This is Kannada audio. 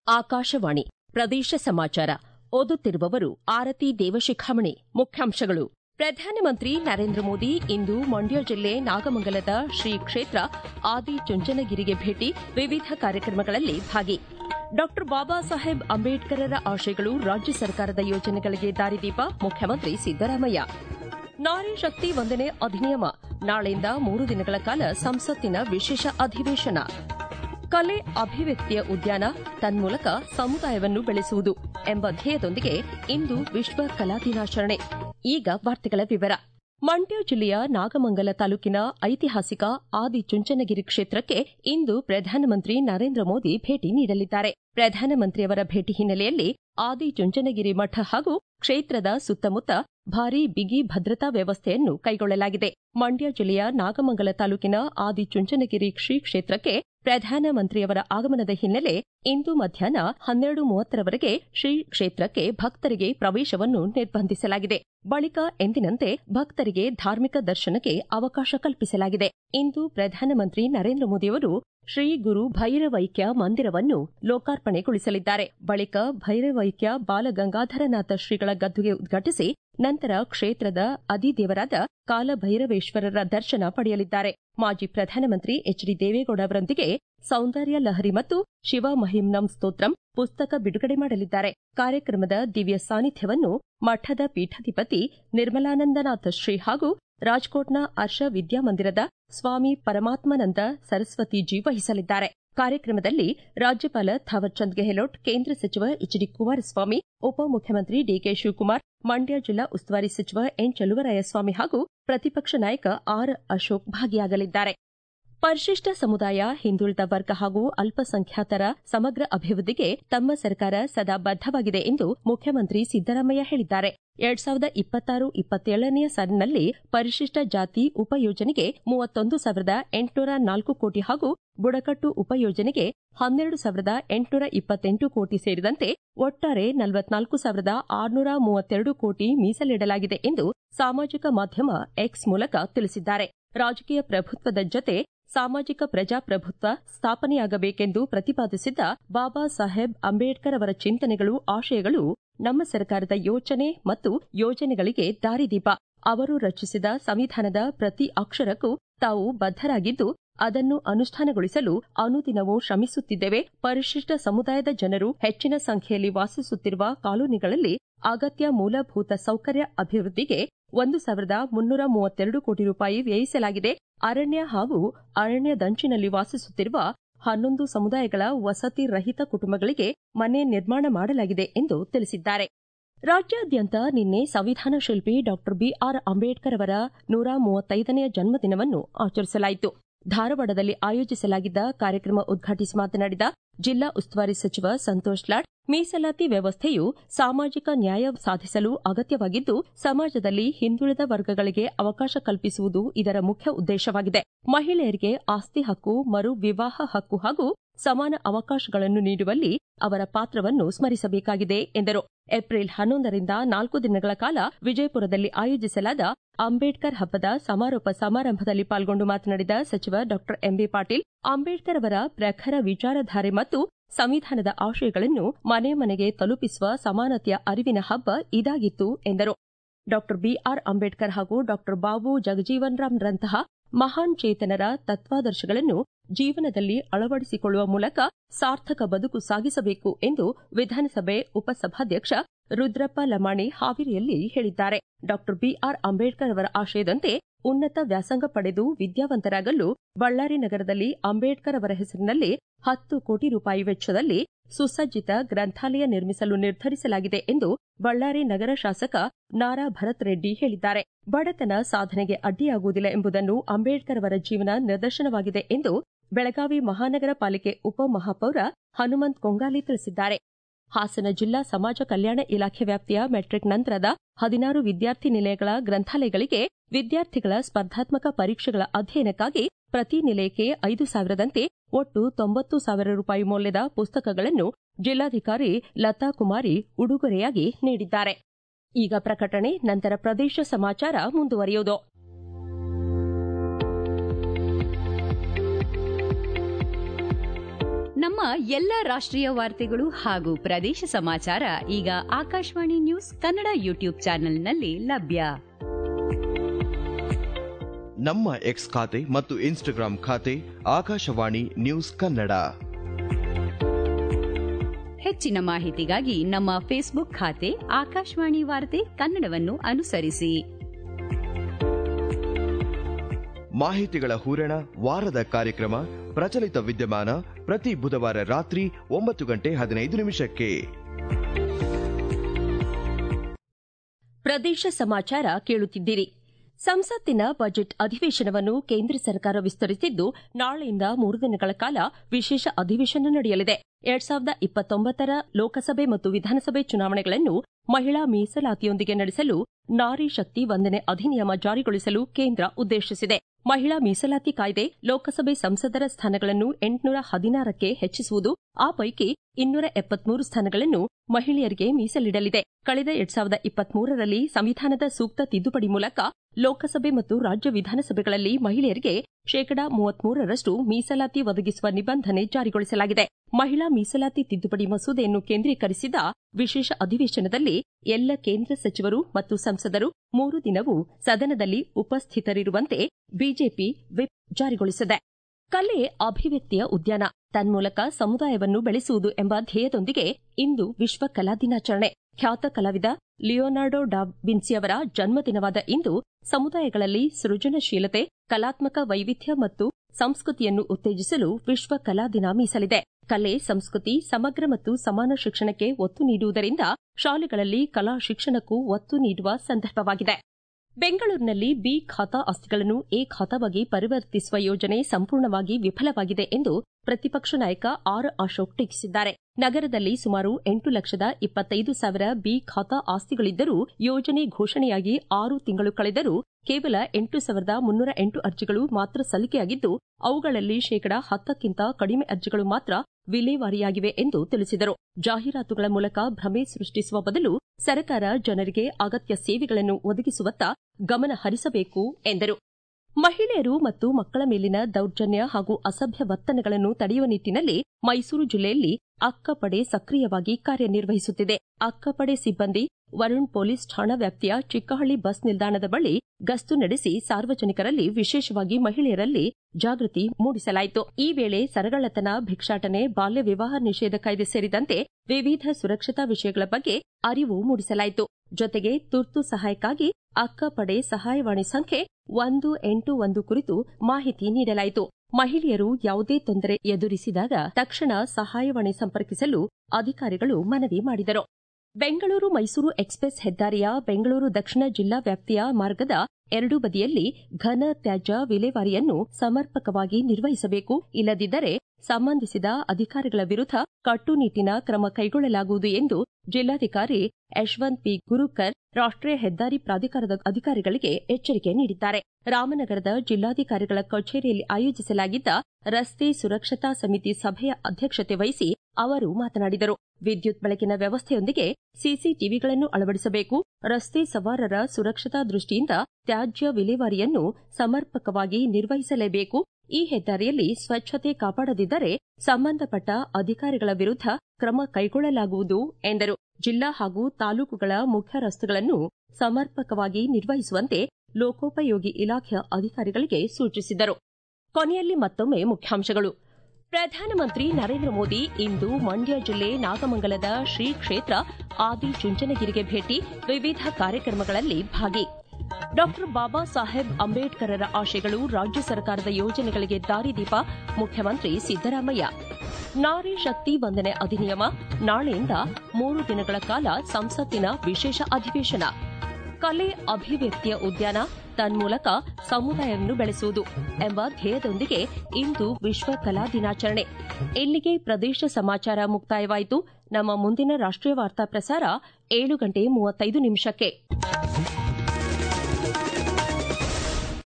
ಆಕಾಶವಾಣಿ ಪ್ರದೇಶ ಸಮಾಚಾರ ಓದುತ್ತಿರುವವರು ಆರತಿ ದೇವಶಿಖಾಮಣಿ ಮುಖ್ಯಾಂಶಗಳು ಪ್ರಧಾನಮಂತ್ರಿ ನರೇಂದ್ರ ಮೋದಿ ಇಂದು ಮಂಡ್ಯ ಜಿಲ್ಲೆ ನಾಗಮಂಗಲದ ಶ್ರೀ ಕ್ಷೇತ್ರ ಆದಿ ಚುಂಚನಗಿರಿಗೆ ಭೇಟಿ ವಿವಿಧ ಕಾರ್ಯಕ್ರಮಗಳಲ್ಲಿ ಭಾಗಿ ಡಾ ಬಾಬಾ ಸಾಹೇಬ್ ಅಂಬೇಡ್ಕರರ ಆಶಯಗಳು ರಾಜ್ಯ ಸರ್ಕಾರದ ಯೋಜನೆಗಳಿಗೆ ದಾರಿದೀಪ ಮುಖ್ಯಮಂತ್ರಿ ಸಿದ್ದರಾಮಯ್ಯ ನಾರಿ ಶಕ್ತಿ ವಂದನೆ ಅಧಿನಿಯಮ ನಾಳೆಯಿಂದ ಮೂರು ದಿನಗಳ ಕಾಲ ಸಂಸತ್ತಿನ ವಿಶೇಷ ಅಧಿವೇಶನ ಕಲೆ ಅಭಿವ್ಯಕ್ತಿಯ ಉದ್ಯಾನ ತನ್ಮೂಲಕ ಸಮುದಾಯವನ್ನು ಬೆಳೆಸುವುದು ಎಂಬ ಧ್ಯೇಯದೊಂದಿಗೆ ಇಂದು ವಿಶ್ವ ಕಲಾ ದಿನಾಚರಣೆ ಈಗ ವಾರ್ತೆಗಳ ವಿವರ ಮಂಡ್ಯ ಜಿಲ್ಲೆಯ ನಾಗಮಂಗಲ ತಾಲೂಕಿನ ಐತಿಹಾಸಿಕ ಆದಿ ಚುಂಚನಗಿರಿ ಕ್ಷೇತ್ರಕ್ಕೆ ಇಂದು ಪ್ರಧಾನಮಂತ್ರಿ ನರೇಂದ್ರ ಮೋದಿ ಭೇಟಿ ನೀಡಲಿದ್ದಾರೆ ಪ್ರಧಾನಮಂತ್ರಿಯವರ ಭೇಟಿ ಹಿನ್ನೆಲೆಯಲ್ಲಿ ಆದಿ ಚುಂಚನಗಿರಿ ಮಠ ಹಾಗೂ ಕ್ಷೇತ್ರದ ಸುತ್ತಮುತ್ತ ಭಾರೀ ಬಿಗಿ ಭದ್ರತಾ ವ್ಯವಸ್ಥೆಯನ್ನು ಕೈಗೊಳ್ಳಲಾಗಿದೆ ಮಂಡ್ಯ ಜಿಲ್ಲೆಯ ನಾಗಮಂಗಲ ತಾಲೂಕಿನ ಆದಿ ಚುಂಚನಗಿರಿ ಶ್ರೀ ಕ್ಷೇತ್ರಕ್ಕೆ ಪ್ರಧಾನಮಂತ್ರಿಯವರ ಆಗಮನದ ಹಿನ್ನೆಲೆ ಇಂದು ಮಧ್ಯಾಹ್ನ ಹನ್ನೆರಡು ಮೂವತ್ತರವರೆಗೆ ಶ್ರೀ ಕ್ಷೇತ್ರಕ್ಕೆ ಭಕ್ತರಿಗೆ ಪ್ರವೇಶವನ್ನು ನಿರ್ಬಂಧಿಸಲಾಗಿದೆ ಬಳಿಕ ಎಂದಿನಂತೆ ಭಕ್ತರಿಗೆ ಧಾರ್ಮಿಕ ದರ್ಶನಕ್ಕೆ ಅವಕಾಶ ಕಲ್ಪಿಸಲಾಗಿದೆ ಇಂದು ಪ್ರಧಾನಮಂತ್ರಿ ನರೇಂದ್ರ ಮೋದಿಯವರು ಶ್ರೀ ಗುರು ಭೈರವೈಕ್ಯ ಮಂದಿರವನ್ನು ಲೋಕಾರ್ಪಣೆಗೊಳಿಸಲಿದ್ದಾರೆ ಬಳಿಕ ಭೈರವೈಕ್ಯ ಬಾಲಗಂಗಾಧರನಾಥ ಶ್ರೀಗಳ ಗದ್ದುಗೆ ಉದ್ಘಾಟಿಸಿ ನಂತರ ಕ್ಷೇತ್ರದ ಅಧಿದೇವರಾದ ಕಾಲಭೈರವೇಶ್ವರರ ದರ್ಶನ ಪಡೆಯಲಿದ್ದಾರೆ ಮಾಜಿ ಪ್ರಧಾನಮಂತ್ರಿ ಎಚ್ ಡಿ ದೇವೇಗೌಡ ಅವರೊಂದಿಗೆ ಸೌಂದರ್ಯ ಲಹರಿ ಮತ್ತು ಶಿವ ಮಹಿಮ್ನಂ ಸ್ತೋತ್ರಂ ಪುಸ್ತಕ ಬಿಡುಗಡೆ ಮಾಡಲಿದ್ದಾರೆ ಕಾರ್ಯಕ್ರಮದ ದಿವ್ಯ ಸಾನ್ನಿಧ್ಯವನ್ನು ಮಠದ ಪೀಠಾಧಿಪತಿ ನಿರ್ಮಲಾನಂದನಾಥ ಶ್ರೀ ಹಾಗೂ ರಾಜ್ಕೋಟ್ನ ಹರ್ಷ ವಿದ್ಯಾಮಂದಿರದ ಸ್ವಾಮಿ ಪರಮಾತ್ಮಾನಂದ ಸರಸ್ವತಿಜಿ ವಹಿಸಲಿದ್ದಾರೆ ಕಾರ್ಯಕ್ರಮದಲ್ಲಿ ರಾಜ್ಯಪಾಲ ಥಾವರ್ಚಂದ್ ಗೆಹ್ಲೋಟ್ ಕೇಂದ್ರ ಸಚಿವ ಎಚ್ ಡಿ ಕುಮಾರಸ್ವಾಮಿ ಉಪಮುಖ್ಯಮಂತ್ರಿ ಡಿಕೆ ಶಿವಕುಮಾರ್ ಮಂಡ್ಯ ಜಿಲ್ಲಾ ಉಸ್ತುವಾರಿ ಸಚಿವ ಎನ್ ಚಲುವರಾಯಸ್ವಾಮಿ ಹಾಗೂ ಪ್ರತಿಪಕ್ಷ ನಾಯಕ ಆರ್ ಅಶೋಕ್ ಭಾಗಿಯಾಗಲಿದ್ದಾರೆ ಪರಿಶಿಷ್ಟ ಸಮುದಾಯ ಹಿಂದುಳಿದ ವರ್ಗ ಹಾಗೂ ಅಲ್ಪಸಂಖ್ಯಾತರ ಸಮಗ್ರ ಅಭಿವೃದ್ಧಿಗೆ ತಮ್ಮ ಸರ್ಕಾರ ಸದಾ ಬದ್ದವಾಗಿದೆ ಎಂದು ಮುಖ್ಯಮಂತ್ರಿ ಸಿದ್ದರಾಮಯ್ಯ ಹೇಳಿದ್ದಾರೆ ಎರಡ್ ಸಾವಿರದ ಇಪ್ಪತ್ತಾರು ಇಪ್ಪತ್ತೇಳನೆಯ ಸಾಲಿನಲ್ಲಿ ಪರಿಶಿಷ್ಟ ಜಾತಿ ಉಪಯೋಜನೆಗೆ ಮೂವತ್ತೊಂದು ಸಾವಿರದ ಎಂಟುನೂರ ನಾಲ್ಕು ಕೋಟಿ ಹಾಗೂ ಬುಡಕಟ್ಟು ಉಪಯೋಜನೆಗೆ ಹನ್ನೆರಡು ಸಾವಿರದ ಎಂಟುನೂರ ಇಪ್ಪತ್ತೆಂಟು ಕೋಟಿ ಸೇರಿದಂತೆ ಒಟ್ಟಾರೆ ನಲವತ್ನಾಲ್ಕು ಸಾವಿರದ ಆರುನೂರ ಮೂವತ್ತೆರಡು ಕೋಟಿ ಮೀಸಲಿಡಲಾಗಿದೆ ಎಂದು ಸಾಮಾಜಿಕ ಮಾಧ್ಯಮ ಎಕ್ಸ್ ಮೂಲಕ ತಿಳಿಸಿದ್ದಾರೆ ರಾಜಕೀಯ ಪ್ರಭುತ್ವದ ಜೊತೆ ಸಾಮಾಜಿಕ ಪ್ರಜಾಪ್ರಭುತ್ವ ಸ್ಥಾಪನೆಯಾಗಬೇಕೆಂದು ಪ್ರತಿಪಾದಿಸಿದ್ದ ಬಾಬಾ ಸಾಹೇಬ್ ಅಂಬೇಡ್ಕರ್ ಅವರ ಚಿಂತನೆಗಳು ಆಶಯಗಳು ನಮ್ಮ ಸರ್ಕಾರದ ಯೋಚನೆ ಮತ್ತು ಯೋಜನೆಗಳಿಗೆ ದಾರಿದೀಪ ಅವರು ರಚಿಸಿದ ಸಂವಿಧಾನದ ಪ್ರತಿ ಅಕ್ಷರಕ್ಕೂ ತಾವು ಬದ್ದರಾಗಿದ್ದು ಅದನ್ನು ಅನುಷ್ಠಾನಗೊಳಿಸಲು ಅನುದಿನವೂ ಶ್ರಮಿಸುತ್ತಿದ್ದೇವೆ ಪರಿಶಿಷ್ಟ ಸಮುದಾಯದ ಜನರು ಹೆಚ್ಚಿನ ಸಂಖ್ಯೆಯಲ್ಲಿ ವಾಸಿಸುತ್ತಿರುವ ಕಾಲೋನಿಗಳಲ್ಲಿ ಅಗತ್ಯ ಮೂಲಭೂತ ಸೌಕರ್ಯ ಅಭಿವೃದ್ಧಿಗೆ ಒಂದು ಸಾವಿರದ ಮುನ್ನೂರ ಮೂವತ್ತೆರಡು ಕೋಟಿ ರೂಪಾಯಿ ವ್ಯಯಿಸಲಾಗಿದೆ ಅರಣ್ಯ ಹಾಗೂ ಅರಣ್ಯದಂಚಿನಲ್ಲಿ ವಾಸಿಸುತ್ತಿರುವ ಹನ್ನೊಂದು ಸಮುದಾಯಗಳ ವಸತಿ ರಹಿತ ಕುಟುಂಬಗಳಿಗೆ ಮನೆ ನಿರ್ಮಾಣ ಮಾಡಲಾಗಿದೆ ಎಂದು ತಿಳಿಸಿದ್ದಾರೆ ರಾಜ್ಯಾದ್ಯಂತ ನಿನ್ನೆ ಸಂವಿಧಾನ ಶಿಲ್ಪಿ ಡಾ ಬಿಆರ್ ಅಂಬೇಡ್ಕರ್ ಅವರ ನೂರ ಮೂವತ್ತೈದನೆಯ ಜನ್ಮದಿನವನ್ನು ಆಚರಿಸಲಾಯಿತು ಧಾರವಾಡದಲ್ಲಿ ಆಯೋಜಿಸಲಾಗಿದ್ದ ಕಾರ್ಯಕ್ರಮ ಉದ್ಘಾಟಿಸಿ ಮಾತನಾಡಿದ ಜಿಲ್ಲಾ ಉಸ್ತುವಾರಿ ಸಚಿವ ಸಂತೋಷ್ ಲಾಡ್ ಮೀಸಲಾತಿ ವ್ಯವಸ್ಥೆಯು ಸಾಮಾಜಿಕ ನ್ಯಾಯ ಸಾಧಿಸಲು ಅಗತ್ಯವಾಗಿದ್ದು ಸಮಾಜದಲ್ಲಿ ಹಿಂದುಳಿದ ವರ್ಗಗಳಿಗೆ ಅವಕಾಶ ಕಲ್ಪಿಸುವುದು ಇದರ ಮುಖ್ಯ ಉದ್ದೇಶವಾಗಿದೆ ಮಹಿಳೆಯರಿಗೆ ಆಸ್ತಿ ಹಕ್ಕು ಮರು ವಿವಾಹ ಹಕ್ಕು ಹಾಗೂ ಸಮಾನ ಅವಕಾಶಗಳನ್ನು ನೀಡುವಲ್ಲಿ ಅವರ ಪಾತ್ರವನ್ನು ಸ್ಮರಿಸಬೇಕಾಗಿದೆ ಎಂದರು ಏಪ್ರಿಲ್ ಹನ್ನೊಂದರಿಂದ ನಾಲ್ಕು ದಿನಗಳ ಕಾಲ ವಿಜಯಪುರದಲ್ಲಿ ಆಯೋಜಿಸಲಾದ ಅಂಬೇಡ್ಕರ್ ಹಬ್ಬದ ಸಮಾರೋಪ ಸಮಾರಂಭದಲ್ಲಿ ಪಾಲ್ಗೊಂಡು ಮಾತನಾಡಿದ ಸಚಿವ ಡಾ ಎಂಬಿ ಪಾಟೀಲ್ ಅಂಬೇಡ್ಕರ್ ಅವರ ಪ್ರಖರ ವಿಚಾರಧಾರೆ ಮತ್ತು ಸಂವಿಧಾನದ ಆಶಯಗಳನ್ನು ಮನೆ ಮನೆಗೆ ತಲುಪಿಸುವ ಸಮಾನತೆಯ ಅರಿವಿನ ಹಬ್ಬ ಇದಾಗಿತ್ತು ಎಂದರು ಡಾ ಬಿಆರ್ ಅಂಬೇಡ್ಕರ್ ಹಾಗೂ ಡಾ ಬಾಬು ಜಗಜೀವನ್ ರಾಮ್ರಂತಹ ಮಹಾನ್ ಚೇತನರ ತತ್ವಾದರ್ಶಗಳನ್ನು ಜೀವನದಲ್ಲಿ ಅಳವಡಿಸಿಕೊಳ್ಳುವ ಮೂಲಕ ಸಾರ್ಥಕ ಬದುಕು ಸಾಗಿಸಬೇಕು ಎಂದು ವಿಧಾನಸಭೆ ಉಪಸಭಾಧ್ಯಕ್ಷ ರುದ್ರಪ್ಪ ಲಮಾಣಿ ಹಾವೇರಿಯಲ್ಲಿ ಹೇಳಿದ್ದಾರೆ ಡಾ ಬಿಆರ್ ಅಂಬೇಡ್ಕರ್ ಅವರ ಆಶಯದಂತೆ ಉನ್ನತ ವ್ಯಾಸಂಗ ಪಡೆದು ವಿದ್ಯಾವಂತರಾಗಲು ಬಳ್ಳಾರಿ ನಗರದಲ್ಲಿ ಅಂಬೇಡ್ಕರ್ ಅವರ ಹೆಸರಿನಲ್ಲಿ ಹತ್ತು ಕೋಟಿ ರೂಪಾಯಿ ವೆಚ್ಚದಲ್ಲಿ ಸುಸಜ್ಜಿತ ಗ್ರಂಥಾಲಯ ನಿರ್ಮಿಸಲು ನಿರ್ಧರಿಸಲಾಗಿದೆ ಎಂದು ಬಳ್ಳಾರಿ ನಗರ ಶಾಸಕ ನಾರಾ ಭರತ್ ರೆಡ್ಡಿ ಹೇಳಿದ್ದಾರೆ ಬಡತನ ಸಾಧನೆಗೆ ಅಡ್ಡಿಯಾಗುವುದಿಲ್ಲ ಎಂಬುದನ್ನು ಅಂಬೇಡ್ಕರ್ ಅವರ ಜೀವನ ನಿದರ್ಶನವಾಗಿದೆ ಎಂದು ಬೆಳಗಾವಿ ಮಹಾನಗರ ಪಾಲಿಕೆ ಉಪಮಹಾಪೌರ ಹನುಮಂತ್ ಕೊಂಗಾಲಿ ತಿಳಿಸಿದ್ದಾರೆ ಹಾಸನ ಜಿಲ್ಲಾ ಸಮಾಜ ಕಲ್ಯಾಣ ಇಲಾಖೆ ವ್ಯಾಪ್ತಿಯ ಮೆಟ್ರಿಕ್ ನಂತರದ ಹದಿನಾರು ವಿದ್ಯಾರ್ಥಿ ನಿಲಯಗಳ ಗ್ರಂಥಾಲಯಗಳಿಗೆ ವಿದ್ಯಾರ್ಥಿಗಳ ಸ್ಪರ್ಧಾತ್ಮಕ ಪರೀಕ್ಷೆಗಳ ಅಧ್ಯಯನಕ್ಕಾಗಿ ಪ್ರತಿ ನಿಲಯಕ್ಕೆ ಐದು ಸಾವಿರದಂತೆ ಒಟ್ಟು ತೊಂಬತ್ತು ಸಾವಿರ ರೂಪಾಯಿ ಮೌಲ್ಯದ ಪುಸ್ತಕಗಳನ್ನು ಜಿಲ್ಲಾಧಿಕಾರಿ ಲತಾ ಕುಮಾರಿ ಉಡುಗೊರೆಯಾಗಿ ನೀಡಿದ್ದಾರೆ ಈಗ ಪ್ರಕಟಣೆ ನಂತರ ಪ್ರದೇಶ ಸಮಾಚಾರ ಮುಂದುವರಿಯುವುದು ನಮ್ಮ ಎಲ್ಲ ರಾಷ್ಟ್ರೀಯ ವಾರ್ತೆಗಳು ಹಾಗೂ ಪ್ರದೇಶ ಸಮಾಚಾರ ಈಗ ಆಕಾಶವಾಣಿ ನ್ಯೂಸ್ ಕನ್ನಡ ಯೂಟ್ಯೂಬ್ ಚಾನೆಲ್ನಲ್ಲಿ ಲಭ್ಯ ನಮ್ಮ ಎಕ್ಸ್ ಖಾತೆ ಮತ್ತು ಇನ್ಸ್ಟಾಗ್ರಾಂ ಖಾತೆ ಆಕಾಶವಾಣಿ ನ್ಯೂಸ್ ಕನ್ನಡ ಹೆಚ್ಚಿನ ಮಾಹಿತಿಗಾಗಿ ನಮ್ಮ ಫೇಸ್ಬುಕ್ ಖಾತೆ ಆಕಾಶವಾಣಿ ವಾರ್ತೆ ಕನ್ನಡವನ್ನು ಅನುಸರಿಸಿ ಮಾಹಿತಿಗಳ ಹೂರಣ ವಾರದ ಕಾರ್ಯಕ್ರಮ ಪ್ರಚಲಿತ ವಿದ್ಯಮಾನ ಪ್ರತಿ ಬುಧವಾರ ರಾತ್ರಿ ಒಂಬತ್ತು ಗಂಟೆ ಹದಿನೈದು ನಿಮಿಷಕ್ಕೆ ಪ್ರದೇಶ ಸಮಾಚಾರ ಕೇಳುತ್ತಿದ್ದೀರಿ ಸಂಸತ್ತಿನ ಬಜೆಟ್ ಅಧಿವೇಶನವನ್ನು ಕೇಂದ್ರ ಸರ್ಕಾರ ವಿಸ್ತರಿಸಿದ್ದು ನಾಳೆಯಿಂದ ಮೂರು ದಿನಗಳ ಕಾಲ ವಿಶೇಷ ಅಧಿವೇಶನ ನಡೆಯಲಿದೆ ಎರಡ್ ಸಾವಿರದ ಇಪ್ಪತ್ತೊಂಬತ್ತರ ಲೋಕಸಭೆ ಮತ್ತು ವಿಧಾನಸಭೆ ಚುನಾವಣೆಗಳನ್ನು ಮಹಿಳಾ ಮೀಸಲಾತಿಯೊಂದಿಗೆ ನಡೆಸಲು ನಾರಿ ಶಕ್ತಿ ವಂದನೆ ಅಧಿನಿಯಮ ಜಾರಿಗೊಳಿಸಲು ಕೇಂದ್ರ ಉದ್ದೇಶಿಸಿದೆ ಮಹಿಳಾ ಮೀಸಲಾತಿ ಕಾಯ್ದೆ ಲೋಕಸಭೆ ಸಂಸದರ ಸ್ಥಾನಗಳನ್ನು ಎಂಟುನೂರ ಹದಿನಾರಕ್ಕೆ ಹೆಚ್ಚಿಸುವುದು ಆ ಪೈಕಿ ಇನ್ನೂರ ಎಪ್ಪತ್ಮೂರು ಸ್ಥಾನಗಳನ್ನು ಮಹಿಳೆಯರಿಗೆ ಮೀಸಲಿಡಲಿದೆ ಕಳೆದ ಎರಡ್ ಸಾವಿರದ ಇಪ್ಪತ್ಮೂರರಲ್ಲಿ ಸಂವಿಧಾನದ ಸೂಕ್ತ ತಿದ್ದುಪಡಿ ಮೂಲಕ ಲೋಕಸಭೆ ಮತ್ತು ರಾಜ್ಯ ವಿಧಾನಸಭೆಗಳಲ್ಲಿ ಮಹಿಳೆಯರಿಗೆ ಶೇಕಡಾ ಮೂವತ್ಮೂರರಷ್ಟು ಮೀಸಲಾತಿ ಒದಗಿಸುವ ನಿಬಂಧನೆ ಜಾರಿಗೊಳಿಸಲಾಗಿದೆ ಮಹಿಳಾ ಮೀಸಲಾತಿ ತಿದ್ದುಪಡಿ ಮಸೂದೆಯನ್ನು ಕೇಂದ್ರೀಕರಿಸಿದ ವಿಶೇಷ ಅಧಿವೇಶನದಲ್ಲಿ ಎಲ್ಲ ಕೇಂದ್ರ ಸಚಿವರು ಮತ್ತು ಸಂಸದರು ಮೂರು ದಿನವೂ ಸದನದಲ್ಲಿ ಉಪಸ್ಥಿತರಿರುವಂತೆ ಬಿಜೆಪಿ ವಿಪ್ ಜಾರಿಗೊಳಿಸಿದೆ ಕಲೆ ಅಭಿವ್ಯಕ್ತಿಯ ಉದ್ಯಾನ ತನ್ಮೂಲಕ ಸಮುದಾಯವನ್ನು ಬೆಳೆಸುವುದು ಎಂಬ ಧ್ಯೇಯದೊಂದಿಗೆ ಇಂದು ವಿಶ್ವ ಕಲಾ ದಿನಾಚರಣೆ ಖ್ಯಾತ ಕಲಾವಿದ ಲಿಯೋನಾರ್ಡೋ ಡಾ ವಿನ್ಸಿಯವರ ಜನ್ಮದಿನವಾದ ಇಂದು ಸಮುದಾಯಗಳಲ್ಲಿ ಸೃಜನಶೀಲತೆ ಕಲಾತ್ಮಕ ವೈವಿಧ್ಯ ಮತ್ತು ಸಂಸ್ಕೃತಿಯನ್ನು ಉತ್ತೇಜಿಸಲು ವಿಶ್ವ ಕಲಾ ದಿನ ಮೀಸಲಿದೆ ಕಲೆ ಸಂಸ್ಕೃತಿ ಸಮಗ್ರ ಮತ್ತು ಸಮಾನ ಶಿಕ್ಷಣಕ್ಕೆ ಒತ್ತು ನೀಡುವುದರಿಂದ ಶಾಲೆಗಳಲ್ಲಿ ಕಲಾ ಶಿಕ್ಷಣಕ್ಕೂ ಒತ್ತು ನೀಡುವ ಸಂದರ್ಭವಾಗಿದೆ ಬೆಂಗಳೂರಿನಲ್ಲಿ ಬಿ ಖಾತಾ ಆಸ್ತಿಗಳನ್ನು ಎ ಖಾತಾವಾಗಿ ಪರಿವರ್ತಿಸುವ ಯೋಜನೆ ಸಂಪೂರ್ಣವಾಗಿ ವಿಫಲವಾಗಿದೆ ಎಂದು ಪ್ರತಿಪಕ್ಷ ನಾಯಕ ಆರ್ ಅಶೋಕ್ ಟೀಕಿಸಿದ್ದಾರೆ ನಗರದಲ್ಲಿ ಸುಮಾರು ಎಂಟು ಲಕ್ಷದ ಇಪ್ಪತ್ತೈದು ಸಾವಿರ ಬಿ ಖಾತಾ ಆಸ್ತಿಗಳಿದ್ದರೂ ಯೋಜನೆ ಘೋಷಣೆಯಾಗಿ ಆರು ತಿಂಗಳು ಕಳೆದರೂ ಕೇವಲ ಎಂಟು ಸಾವಿರದ ಮುನ್ನೂರ ಎಂಟು ಅರ್ಜಿಗಳು ಮಾತ್ರ ಸಲ್ಲಿಕೆಯಾಗಿದ್ದು ಅವುಗಳಲ್ಲಿ ಶೇಕಡಾ ಹತ್ತಕ್ಕಿಂತ ಕಡಿಮೆ ಅರ್ಜಿಗಳು ಮಾತ್ರ ವಿಲೇವಾರಿಯಾಗಿವೆ ಎಂದು ತಿಳಿಸಿದರು ಜಾಹೀರಾತುಗಳ ಮೂಲಕ ಭ್ರಮೆ ಸೃಷ್ಟಿಸುವ ಬದಲು ಸರ್ಕಾರ ಜನರಿಗೆ ಅಗತ್ಯ ಸೇವೆಗಳನ್ನು ಒದಗಿಸುವತ್ತ ಗಮನ ಹರಿಸಬೇಕು ಎಂದರು ಮಹಿಳೆಯರು ಮತ್ತು ಮಕ್ಕಳ ಮೇಲಿನ ದೌರ್ಜನ್ಯ ಹಾಗೂ ಅಸಭ್ಯ ವರ್ತನೆಗಳನ್ನು ತಡೆಯುವ ನಿಟ್ಟಿನಲ್ಲಿ ಮೈಸೂರು ಜಿಲ್ಲೆಯಲ್ಲಿ ಅಕ್ಕಪಡೆ ಸಕ್ರಿಯವಾಗಿ ಕಾರ್ಯನಿರ್ವಹಿಸುತ್ತಿದೆ ಅಕ್ಕಪಡೆ ಸಿಬ್ಬಂದಿ ವರುಣ್ ಪೊಲೀಸ್ ಠಾಣಾ ವ್ಯಾಪ್ತಿಯ ಚಿಕ್ಕಹಳ್ಳಿ ಬಸ್ ನಿಲ್ದಾಣದ ಬಳಿ ಗಸ್ತು ನಡೆಸಿ ಸಾರ್ವಜನಿಕರಲ್ಲಿ ವಿಶೇಷವಾಗಿ ಮಹಿಳೆಯರಲ್ಲಿ ಜಾಗೃತಿ ಮೂಡಿಸಲಾಯಿತು ಈ ವೇಳೆ ಸರಗಳತನ ಭಿಕ್ಷಾಟನೆ ಬಾಲ್ಯ ವಿವಾಹ ನಿಷೇಧ ಕಾಯ್ದೆ ಸೇರಿದಂತೆ ವಿವಿಧ ಸುರಕ್ಷತಾ ವಿಷಯಗಳ ಬಗ್ಗೆ ಅರಿವು ಮೂಡಿಸಲಾಯಿತು ಜೊತೆಗೆ ತುರ್ತು ಸಹಾಯಕ್ಕಾಗಿ ಅಕ್ಕಪಡೆ ಸಹಾಯವಾಣಿ ಸಂಖ್ಯೆ ಒಂದು ಎಂಟು ಒಂದು ಕುರಿತು ಮಾಹಿತಿ ನೀಡಲಾಯಿತು ಮಹಿಳೆಯರು ಯಾವುದೇ ತೊಂದರೆ ಎದುರಿಸಿದಾಗ ತಕ್ಷಣ ಸಹಾಯವಾಣಿ ಸಂಪರ್ಕಿಸಲು ಅಧಿಕಾರಿಗಳು ಮನವಿ ಮಾಡಿದರು ಬೆಂಗಳೂರು ಮೈಸೂರು ಎಕ್ಸ್ಪ್ರೆಸ್ ಹೆದ್ದಾರಿಯ ಬೆಂಗಳೂರು ದಕ್ಷಿಣ ಜಿಲ್ಲಾ ವ್ಯಾಪ್ತಿಯ ಮಾರ್ಗದ ಎರಡೂ ಬದಿಯಲ್ಲಿ ಘನ ತ್ಯಾಜ್ಯ ವಿಲೇವಾರಿಯನ್ನು ಸಮರ್ಪಕವಾಗಿ ನಿರ್ವಹಿಸಬೇಕು ಇಲ್ಲದಿದ್ದರೆ ಸಂಬಂಧಿಸಿದ ಅಧಿಕಾರಿಗಳ ವಿರುದ್ಧ ಕಟ್ಟುನಿಟ್ಟಿನ ಕ್ರಮ ಕೈಗೊಳ್ಳಲಾಗುವುದು ಎಂದು ಜಿಲ್ಲಾಧಿಕಾರಿ ಯಶವಂತ್ ಪಿ ಗುರುಕರ್ ರಾಷ್ಟೀಯ ಹೆದ್ದಾರಿ ಪ್ರಾಧಿಕಾರದ ಅಧಿಕಾರಿಗಳಿಗೆ ಎಚ್ಚರಿಕೆ ನೀಡಿದ್ದಾರೆ ರಾಮನಗರದ ಜಿಲ್ಲಾಧಿಕಾರಿಗಳ ಕಚೇರಿಯಲ್ಲಿ ಆಯೋಜಿಸಲಾಗಿದ್ದ ರಸ್ತೆ ಸುರಕ್ಷತಾ ಸಮಿತಿ ಸಭೆಯ ಅಧ್ಯಕ್ಷತೆ ವಹಿಸಿ ಅವರು ಮಾತನಾಡಿದರು ವಿದ್ಯುತ್ ಬೆಳಕಿನ ವ್ಯವಸ್ಥೆಯೊಂದಿಗೆ ಸಿಸಿಟಿವಿಗಳನ್ನು ಅಳವಡಿಸಬೇಕು ರಸ್ತೆ ಸವಾರರ ಸುರಕ್ಷತಾ ದೃಷ್ಟಿಯಿಂದ ತ್ಯಾಜ್ಯ ವಿಲೇವಾರಿಯನ್ನು ಸಮರ್ಪಕವಾಗಿ ನಿರ್ವಹಿಸಲೇಬೇಕು ಈ ಹೆದ್ದಾರಿಯಲ್ಲಿ ಸ್ವಚ್ಛತೆ ಕಾಪಾಡದಿದ್ದರೆ ಸಂಬಂಧಪಟ್ಟ ಅಧಿಕಾರಿಗಳ ವಿರುದ್ಧ ಕ್ರಮ ಕೈಗೊಳ್ಳಲಾಗುವುದು ಎಂದರು ಜಿಲ್ಲಾ ಹಾಗೂ ತಾಲೂಕುಗಳ ಮುಖ್ಯ ರಸ್ತೆಗಳನ್ನು ಸಮರ್ಪಕವಾಗಿ ನಿರ್ವಹಿಸುವಂತೆ ಲೋಕೋಪಯೋಗಿ ಇಲಾಖೆಯ ಅಧಿಕಾರಿಗಳಿಗೆ ಸೂಚಿಸಿದರು ಕೊನೆಯಲ್ಲಿ ಮತ್ತೊಮ್ಮೆ ಮುಖ್ಯಾಂಶಗಳು ಪ್ರಧಾನಮಂತ್ರಿ ನರೇಂದ್ರ ಮೋದಿ ಇಂದು ಮಂಡ್ಯ ಜಿಲ್ಲೆ ನಾಗಮಂಗಲದ ಶ್ರೀ ಕ್ಷೇತ್ರ ಆದಿ ಚುಂಚನಗಿರಿಗೆ ಭೇಟಿ ವಿವಿಧ ಕಾರ್ಯಕ್ರಮಗಳಲ್ಲಿ ಭಾಗಿ ಡಾ ಬಾಬಾ ಸಾಹೇಬ್ ಅಂಬೇಡ್ಕರರ ಆಶಯಗಳು ರಾಜ್ಯ ಸರ್ಕಾರದ ಯೋಜನೆಗಳಿಗೆ ದಾರಿದೀಪ ಮುಖ್ಯಮಂತ್ರಿ ಸಿದ್ದರಾಮಯ್ಯ ನಾರಿ ಶಕ್ತಿ ವಂದನೆ ಅಧಿನಿಯಮ ನಾಳೆಯಿಂದ ಮೂರು ದಿನಗಳ ಕಾಲ ಸಂಸತ್ತಿನ ವಿಶೇಷ ಅಧಿವೇಶನ ಕಲೆ ಅಭಿವ್ಯಕ್ತಿಯ ಉದ್ಯಾನ ತನ್ಮೂಲಕ ಸಮುದಾಯವನ್ನು ಬೆಳೆಸುವುದು ಎಂಬ ಧ್ಯೇಯದೊಂದಿಗೆ ಇಂದು ವಿಶ್ವ ಕಲಾ ದಿನಾಚರಣೆ ಇಲ್ಲಿಗೆ ಪ್ರದೇಶ ಸಮಾಚಾರ ಮುಕ್ತಾಯವಾಯಿತು ನಮ್ಮ ಮುಂದಿನ ರಾಷ್ಟೀಯ ವಾರ್ತಾ ಪ್ರಸಾರ ಏಳು ಗಂಟೆ ಮೂವತ್ತೈದು ನಿಮಿಷಕ್ಕೆ